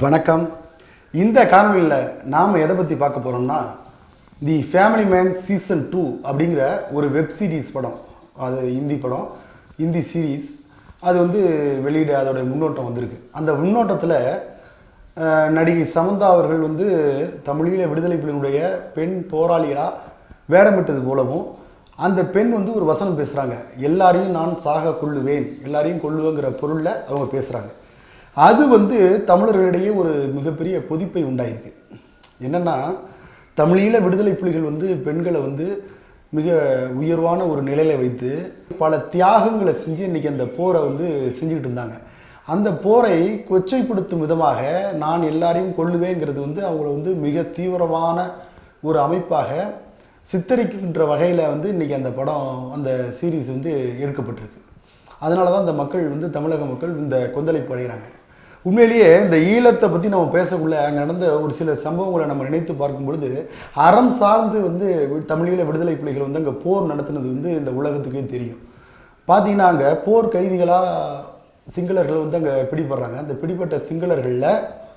வணக்கம் இந்த காணொலியில் நாம் எதை பற்றி பார்க்க போகிறோம்னா the family man season two அப்படிங்கிற ஒரு வெப் சீரிஸ் படம் அது ஹிந்தி படம் ஹிந்தி சீரீஸ் அது வந்து வெளியிட அதோட முன்னோட்டம் வந்திருக்கு அந்த முன்னோட்டத்தில் அஹ், நடிகை சமந்தா அவர்கள் வந்து தமிழீழ விடுதலை புலிகளுடைய பெண் போராளிகளாக வேடமிட்டது போலவும் அந்த பெண் வந்து ஒரு வசனம் பேசுகிறாங்க எல்லாரையும் நான் சாக கொள்ளுவேன் எல்லாரையும் கொள்ளுவேங்கிற பொருளில் அவங்க பேசுகிறாங்க அது வந்து தமிழர்களிடையே ஒரு மிகப்பெரிய கொதிப்பை உண்டாயிருக்கு என்னென்னா தமிழீழ விடுதலை புலிகள் வந்து பெண்களை வந்து மிக உயர்வான ஒரு நிலையில வைத்து பல தியாகங்களை செஞ்சு இன்னைக்கு அந்த போரை வந்து செஞ்சுக்கிட்டு இருந்தாங்க அந்த போரை கொச்சைப்படுத்தும் விதமாக நான் எல்லாரையும் கொள்ளுவேங்கிறது வந்து அவங்கள வந்து மிக தீவிரமான ஒரு அமைப்பாக சித்தரிக்கின்ற வகையில் வந்து இன்றைக்கி அந்த படம் அந்த சீரீஸ் வந்து எடுக்கப்பட்டிருக்கு அதனால தான் இந்த மக்கள் வந்து தமிழக மக்கள் இந்த கொந்தளிப்பு அடைகிறாங்க உண்மையிலேயே இந்த ஈழத்தை பற்றி நம்ம பேசக்குள்ள அங்கே நடந்த ஒரு சில சம்பவங்களை நம்ம நினைத்து பார்க்கும் பொழுது அறம் சார்ந்து வந்து வி- தமிழீழ விடுதலை புலிகள் வந்து அங்கே போர் நடத்துனது வந்து இந்த உலகத்துக்கே தெரியும் பார்த்தீங்கன்னா அங்கே போர் கைதிகளாக சிங்களர்கள் வந்து அங்கே பிடிபடுறாங்க அந்த பிடிப்பட்ட சிங்களர்களில்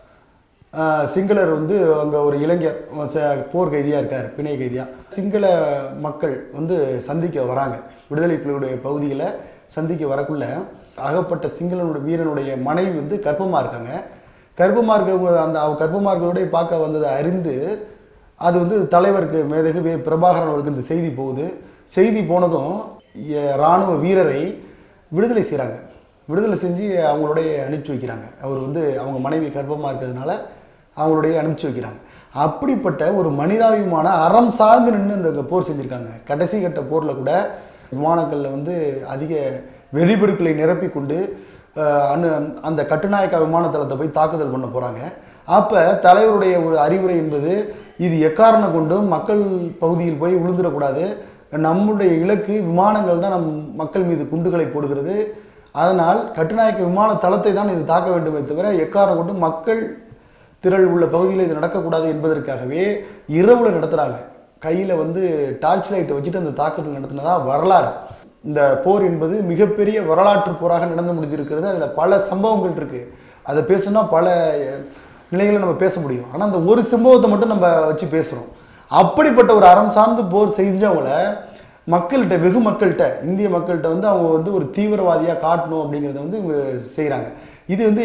ஆஹ் சிங்களர் வந்து அங்கே ஒரு இளைஞர் ச- போர் கைதியாக இருக்கார் பிணை கைதியாக சிங்கள மக்கள் வந்து சந்திக்க வராங்க விடுதலை புலிகளுடைய பகுதிகளை சந்திக்க வரக்குள்ள அகப்பட்ட சிங்களனுடைய வீரனுடைய மனைவி வந்து கர்ப்பமாக இருக்காங்க கர்ப்பமாக இருக்கவங்க அந்த அவ கர்ப்பமாக இருக்கிறோடைய பார்க்க வந்ததை அறிந்து அது வந்து தலைவருக்கு மேதகு வே பிரபாகரன் அவருக்கு இந்த செய்தி போகுது செய்தி போனதும் எ- இராணுவ வீரரை விடுதலை செய்கிறாங்க விடுதலை செஞ்சு அவங்களுடைய அனுப்பிச்சி வைக்கிறாங்க அவர் வந்து அவங்க மனைவி கர்ப்பமாக இருக்கிறதுனால அவங்களுடைய அனுப்பிச்சி வைக்கிறாங்க அப்படிப்பட்ட ஒரு மனிதாபிமான அறம் சார்ந்து நின்று இந்த போர் செஞ்சுருக்காங்க கடைசி கட்ட போரில் கூட விமானங்களில் வந்து அதிக வெடிபொருட்களை நிரப்பி கொண்டு அஹ், அனு அந்த கட்டுநாயக்கா விமான தளத்தை போய் தாக்குதல் பண்ண போகிறாங்க அப்போ தலைவருடைய ஒரு அறிவுரை என்பது இது எக்காரணம் கொண்டும் மக்கள் பகுதியில் போய் விழுந்துடக்கூடாது நம்முடைய இலக்கு விமானங்கள் தான் நம் மக்கள் மீது குண்டுகளை போடுகிறது அதனால் கட்டுநாயக்க விமான தளத்தை தான் இது தாக்க வேண்டுமே தவிர எக்காரணம் கொண்டு மக்கள் திரள் உள்ள பகுதியில் இது நடக்கக்கூடாது என்பதற்காகவே இரவுல நடத்துகிறாங்க கையில் வந்து டார்ச் லைட்டை வச்சுட்டு அந்த தாக்குதல் நடத்தினதா வரலாறு இந்த போர் என்பது மிகப்பெரிய வரலாற்று போராக நடந்து முடிந்திருக்கிறது அதில் பல சம்பவங்கள் இருக்குது அதை பேசணும்னா பல நிலைகளை நம்ம பேச முடியும் ஆனால் அந்த ஒரு சம்பவத்தை மட்டும் நம்ம வச்சு பேசுகிறோம் அப்படிப்பட்ட ஒரு அறம் சார்ந்து போர் செஞ்சவங்கள மக்கள்கிட்ட வெகு மக்கள்கிட்ட இந்திய மக்கள்கிட்ட வந்து அவங்க வந்து ஒரு தீவிரவாதியாக காட்டணும் அப்படிங்கிறத வந்து இவங்க செய்கிறாங்க இது வந்து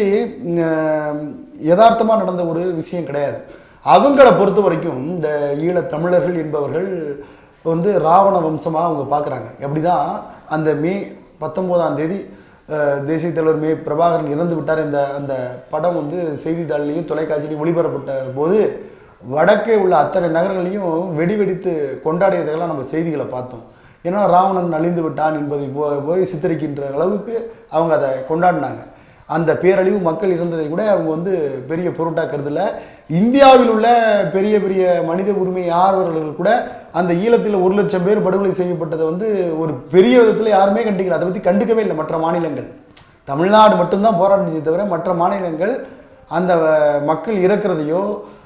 யதார்த்தமாக நடந்த ஒரு விஷயம் கிடையாது அவங்கள பொறுத்த வரைக்கும் இந்த ஈழத் தமிழர்கள் என்பவர்கள் வந்து ராவண வம்சமாக அவங்க பார்க்குறாங்க எப்படிதான் அந்த மே பத்தொம்போதாம் தேதி அஹ், தேசிய தலைவர் மே பிரபாகரன் இறந்து விட்டார் இந்த அந்த படம் வந்து செய்தித்தாள்லையும் தொலைக்காட்சியிலையும் ஒளிபரப்பட்ட போது வடக்கே உள்ள அத்தனை நகரங்களையும் வெடி வெடித்து கொண்டாடியதெல்லாம் நம்ம செய்திகளை பார்த்தோம் ஏன்னா ராவணன் அழிந்து விட்டான் என்பதை போ- போய் சித்தரிக்கின்ற அளவுக்கு அவங்க அதை கொண்டாடினாங்க அந்த பேரழிவு மக்கள் இருந்ததை கூட அவங்க வந்து பெரிய பொருட்டாக கருதல இந்தியாவில் உள்ள பெரிய பெரிய மனித உரிமை ஆர்வலர்கள் கூட அந்த ஈழத்தில் ஒரு லட்சம் பேர் படுகொலை செய்யப்பட்டதை வந்து ஒரு பெரிய விதத்தில் யாருமே கண்டிக்கல அதை பற்றி கண்டுக்கவே இல்லை மற்ற மாநிலங்கள் தமிழ்நாடு மட்டும்தான் போராடிச்சே தவிர மற்ற மாநிலங்கள் அந்த அஹ், மக்கள் இறக்கிறதையோ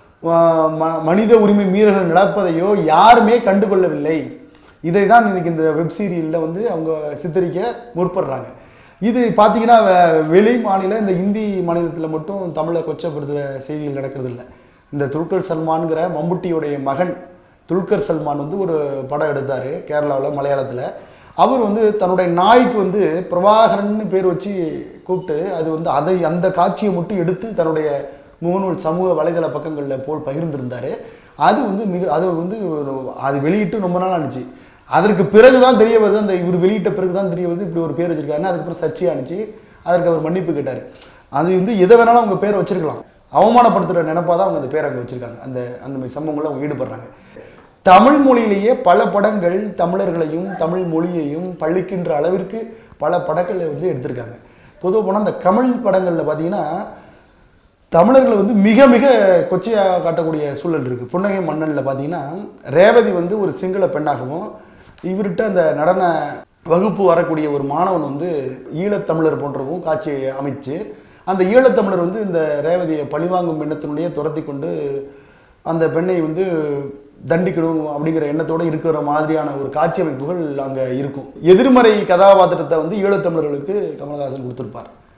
அஹ், ம- மனித உரிமை மீறல்கள் நடப்பதையோ யாருமே கண்டுகொள்ளவில்லை இதை தான் இன்னைக்கு இந்த வெப் சீரியலில் வந்து அவங்க சித்தரிக்க முற்படுறாங்க இது பார்த்தீங்கன்னா வெ- வெளி மாநில இந்த இந்தி மாநிலத்தில் மட்டும் தமிழை கொச்சப்படுத்துகிற செய்திகள் நடக்கிறது இல்லை இந்த துல்கர் சல்மான்கிற மம்முட்டியோடைய மகன் துல்கர் சல்மான் வந்து ஒரு படம் எடுத்தார் கேரளாவில் மலையாளத்தில் அவர் வந்து தன்னுடைய நாய்க்கு வந்து பிரபாகரன்னு பேர் வச்சு கூப்பிட்டு அது வந்து அதை அந்த காட்சியை மட்டும் எடுத்து தன்னுடைய முகநூல் சமூக வலைதள பக்கங்களில் போல் பகிர்ந்திருந்தார் அது வந்து மிக அது வந்து ஒரு- அது வெளியிட்டு ரொம்ப நாள் ஆனிச்சு அதற்கு பிறகு தான் தெரிய வருது அந்த இவர் வெளியிட்ட பிறகு தான் தெரிய வருது இப்படி ஒரு பேர் வச்சிருக்காருன்னு அதுக்கப்புறம் சர்ச்சை ஆனிச்சு அதற்கு அவர் மன்னிப்பு கேட்டார் அது வந்து எதை வேணாலும் அவங்க பேரை வச்சிருக்கலாம் அவமானப்படுத்துகிற நினைப்பாக தான் அவங்க அந்த பேரை அங்கே வச்சிருக்காங்க அந்த அந்த மாதிரி சம்பவங்களில் அவங்க ஈடுபடுறாங்க தமிழ் மொழியிலேயே பல படங்கள் தமிழர்களையும் தமிழ் மொழியையும் பழிக்கின்ற அளவிற்கு பல படங்களை வந்து எடுத்திருக்காங்க பொதுவாக போனால் அந்த தமிழ் படங்களில் பார்த்தீங்கன்னா தமிழர்களை வந்து மிக மிக கொச்சையாக காட்டக்கூடிய சூழல் இருக்குது புன்னகை மன்னனில் பார்த்தீங்கன்னா ரேவதி வந்து ஒரு சிங்கள பெண்ணாகவும் இவர்கிட்ட அந்த நடன வகுப்பு வரக்கூடிய ஒரு மாணவன் வந்து ஈழத்தமிழர் போன்றவும் காட்சி அமைச்சு அந்த ஈழத்தமிழர் வந்து இந்த ரேவதியை பழிவாங்கும் எண்ணத்தினுடைய துரத்தி கொண்டு அந்த பெண்ணை வந்து தண்டிக்கணும் அப்படிங்கிற எண்ணத்தோட இருக்கிற மாதிரியான ஒரு காட்சி அமைப்புகள் அங்கே இருக்கும் எதிர்மறை கதாபாத்திரத்தை வந்து ஈழத்தமிழர்களுக்கு கமலஹாசன் கொடுத்திருப்பார்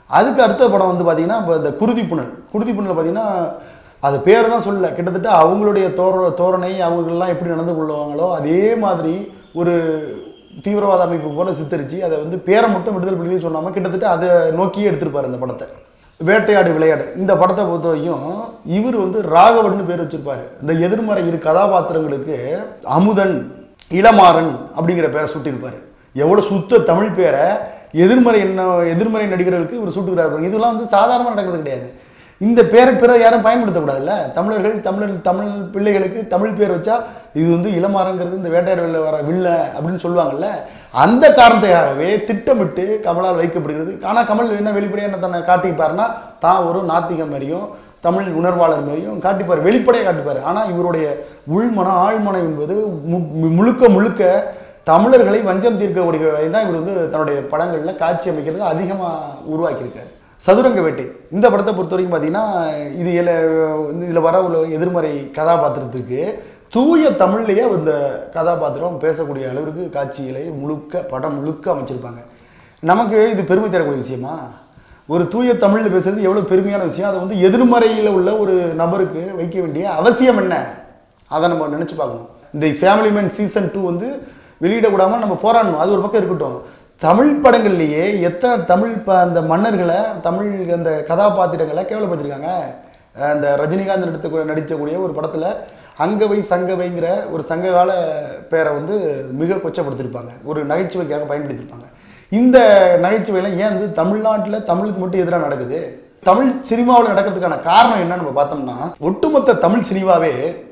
அதுக்கு அடுத்த படம் வந்து பார்த்தீங்கன்னா இப்போ இந்த குருதி புனல் குருதி புனல் பார்த்தீங்கன்னா அது பேர் தான் சொல்லல கிட்டத்தட்ட அவங்களுடைய தோர தோரணை அவங்களெல்லாம் எப்படி நடந்து கொள்வாங்களோ அதே மாதிரி ஒரு தீவிரவாத அமைப்பு போல சித்தரிச்சு அதை வந்து பேரை மட்டும் விடுதலை புலிகள் சொல்லாமல் கிட்டத்தட்ட அதை நோக்கியே எடுத்திருப்பாரு இந்த படத்தை வேட்டையாடு விளையாடு இந்த படத்தை பொறுத்த வரைக்கும் இவர் வந்து ராகவன் பேர் வச்சிருப்பாரு இந்த எதிர்மறை இரு கதாபாத்திரங்களுக்கு அமுதன் இளமாறன் அப்படிங்கிற பேரை சூட்டியிருப்பாரு எவ்வளோ சுத்த தமிழ் பேரை எதிர்மறை என்ன எதிர்மறை நடிகர்களுக்கு இவர் சூட்டுகிறார் பாருங்க. இதெல்லாம் வந்து சாதாரணமாக நடக்கிறது கிடையாது இந்த பேரை பிற யாரும் பயன்படுத்தக்கூடாதுல்ல தமிழர்கள் தமிழர் தமிழ் பிள்ளைகளுக்கு தமிழ் பேர் வச்சா இது வந்து இளமாறங்கிறது இந்த வேட்டையாடு வெளில வர வில்ல அப்படின்னு சொல்லுவாங்கல்ல அந்த காரணத்துக்காகவே திட்டமிட்டு கமலால் வைக்கப்படுகிறது ஆனால் கமல் என்ன வெளிப்படையாக என்ன தன்னை காட்டிப்பாருன்னா தான் ஒரு நாத்திகம் மாதிரியும் தமிழ் உணர்வாளர் மாதிரியும் காட்டிப்பார் வெளிப்படையாக காட்டிப்பார் ஆனால் இவருடைய உள்மனம் ஆழ்மனம் என்பது மு- முழுக்க முழுக்க தமிழர்களை வஞ்சம் தீர்க்கக்கூடிய தான் இவர் வந்து தன்னுடைய படங்களில் காட்சி அமைக்கிறது அதிகமாக உருவாக்கியிருக்காரு சதுரங்க வேட்டை இந்த படத்தை பொறுத்த வரைக்கும் பார்த்தீங்கன்னா இது இதில் வர உள்ள எதிர்மறை கதாபாத்திரத்துக்கு தூய தமிழ்லேயே இந்த கதாபாத்திரம் பேசக்கூடிய அளவிற்கு காட்சிகளை முழுக்க படம் முழுக்க அமைச்சிருப்பாங்க நமக்கு இது பெருமை தரக்கூடிய விஷயமா ஒரு தூய தமிழில் பேசுறது எவ்வளோ பெருமையான விஷயம் அதை வந்து எதிர்மறையில் உள்ள ஒரு நபருக்கு வைக்க வேண்டிய அவசியம் என்ன அதை நம்ம நினச்சி பார்க்கணும் இந்த ஃபேமிலி மேன் சீசன் டூ வந்து வெளியிடக்கூடாமல் நம்ம போராடணும் அது ஒரு பக்கம் இருக்கட்டும் தமிழ் படங்கள்லேயே எத்தனை தமிழ் ப அந்த மன்னர்களை தமிழ் அந்த கதாபாத்திரங்களை கேவலப்படுத்திருக்காங்க அந்த ரஜினிகாந்த் நடித்த நடித்தக்கூடிய ஒரு படத்தில் அங்கவை சங்கவைங்கிற ஒரு சங்ககால பேரை வந்து மிக கொச்சப்படுத்திருப்பாங்க ஒரு நகைச்சுவைக்காக பயன்படுத்தியிருப்பாங்க இந்த நகைச்சுவையெல்லாம் ஏன் வந்து தமிழ்நாட்டில் தமிழுக்கு மட்டும் எதிராக நடக்குது தமிழ் சினிமாவில் நடக்கிறதுக்கான காரணம் என்ன நம்ம பார்த்தோம்னா ஒட்டுமொத்த தமிழ் சினிமாவே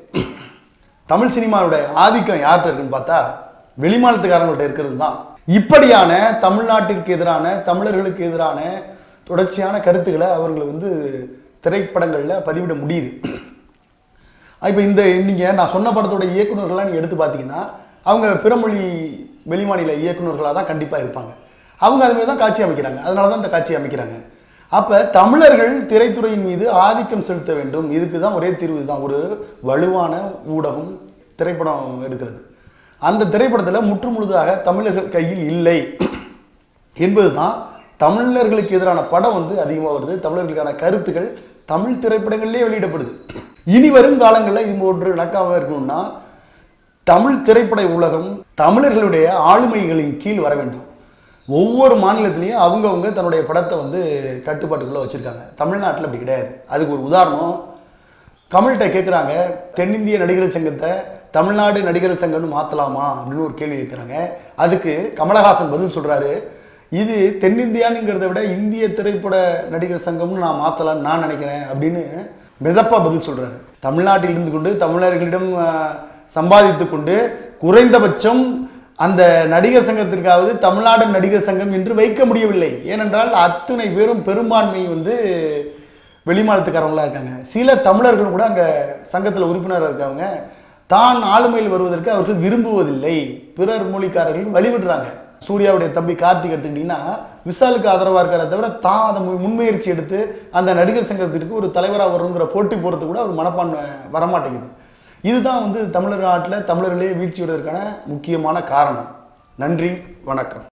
தமிழ் சினிமாவுடைய ஆதிக்கம் யார்கிட்ட இருக்குன்னு பார்த்தா வெளிமாநிலத்துக்காரங்கள்ட்ட இருக்கிறது தான் இப்படியான தமிழ்நாட்டிற்கு எதிரான தமிழர்களுக்கு எதிரான தொடர்ச்சியான கருத்துக்களை அவர்கள் வந்து திரைப்படங்களில் பதிவிட முடியுது இப்போ இந்த நீங்கள் நான் சொன்ன படத்தோட இயக்குனர்கள்லாம் நீங்கள் எடுத்து பார்த்தீங்கன்னா அவங்க பிறமொழி வெளிமாநில இயக்குனர்களாக தான் கண்டிப்பாக இருப்பாங்க அவங்க அதுமாதிரி தான் காட்சி அமைக்கிறாங்க அதனால தான் இந்த காட்சி அமைக்கிறாங்க அப்போ தமிழர்கள் திரைத்துறையின் மீது ஆதிக்கம் செலுத்த வேண்டும் இதுக்கு தான் ஒரே தீர்வு தான் ஒரு வலுவான ஊடகம் திரைப்படம் எடுக்கிறது அந்த திரைப்படத்தில் முற்று முழுதாக தமிழர்கள் கையில் இல்லை என்பது தான் தமிழர்களுக்கு எதிரான படம் வந்து அதிகமாக வருது தமிழர்களுக்கான கருத்துக்கள் தமிழ் திரைப்படங்கள்லேயே வெளியிடப்படுது இனி வரும் காலங்களில் இது போன்று நடக்காமல் இருக்கணும்னா தமிழ் திரைப்பட உலகம் தமிழர்களுடைய ஆளுமைகளின் கீழ் வர வேண்டும் ஒவ்வொரு மாநிலத்திலையும் அவங்கவுங்க தன்னுடைய படத்தை வந்து கட்டுப்பாட்டுக்குள்ளே வச்சுருக்காங்க தமிழ்நாட்டில் அப்படி கிடையாது அதுக்கு ஒரு உதாரணம் கமல்கிட்ட கேட்குறாங்க தென்னிந்திய நடிகர் சங்கத்தை தமிழ்நாடு நடிகர் சங்கம்னு மாற்றலாமா அப்படின்னு ஒரு கேள்வி கேட்குறாங்க அதுக்கு கமலஹாசன் பதில் சொல்கிறாரு இது தென்னிந்தியானுங்கிறத விட இந்திய திரைப்பட நடிகர் சங்கம்னு நான் மாற்றலான்னு நான் நினைக்கிறேன் அப்படின்னு மிதப்பா பதில் சொல்கிறாரு தமிழ்நாட்டில் இருந்து கொண்டு தமிழர்களிடம் ஆஹ், சம்பாதித்து கொண்டு குறைந்தபட்சம் அந்த நடிகர் சங்கத்திற்காவது தமிழ்நாடு நடிகர் சங்கம் என்று வைக்க முடியவில்லை ஏனென்றால் அத்தனை பேரும் பெரும்பான்மை வந்து வெளிமாநிலத்துக்காரங்களா இருக்காங்க சில தமிழர்கள் கூட அங்கே சங்கத்தில் உறுப்பினராக இருக்காங்க தான் ஆளுமையில் வருவதற்கு அவர்கள் விரும்புவதில்லை பிறர் மொழிக்காரர்கள் வழிவிடுறாங்க சூர்யாவுடைய தம்பி கார்த்திக் எடுத்துக்கிட்டிங்கன்னா விஷாலுக்கு ஆதரவாக இருக்கிறத தவிர தான் அதை மு- முன்முயற்சி எடுத்து அந்த நடிகர் சங்கத்திற்கு ஒரு தலைவராக வரணுங்கிற போட்டி போகிறது கூட ஒரு மனப்பான்மை வரமாட்டேங்குது இதுதான் வந்து தமிழர் நாட்டில் தமிழர்களே வீழ்ச்சி விடுவதற்கான முக்கியமான காரணம் நன்றி வணக்கம்